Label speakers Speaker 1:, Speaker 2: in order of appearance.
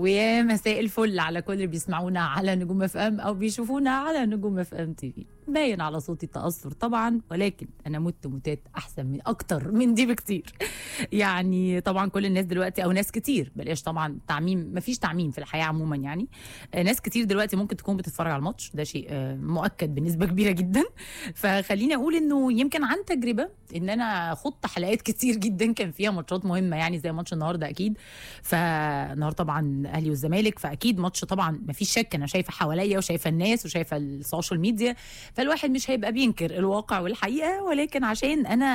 Speaker 1: ويا مساء الفل على كل اللي بيسمعونا على نجوم اف ام او بيشوفونا على نجوم اف ام تي في باين على صوتي التاثر طبعا ولكن انا مت موتات احسن من اكتر من دي بكتير يعني طبعا كل الناس دلوقتي او ناس كتير بلاش طبعا تعميم مفيش تعميم في الحياه عموما يعني آه، ناس كتير دلوقتي ممكن تكون بتتفرج على الماتش ده شيء آه، مؤكد بنسبه كبيره جدا فخليني اقول انه يمكن عن تجربه ان انا خضت حلقات كتير جدا كان فيها ماتشات مهمه يعني زي ماتش النهارده اكيد فالنهارده طبعا اهلي والزمالك فاكيد ماتش طبعا ما فيش شك انا شايفه حواليا وشايفه الناس وشايفه السوشيال ميديا فالواحد مش هيبقى بينكر الواقع والحقيقه ولكن عشان انا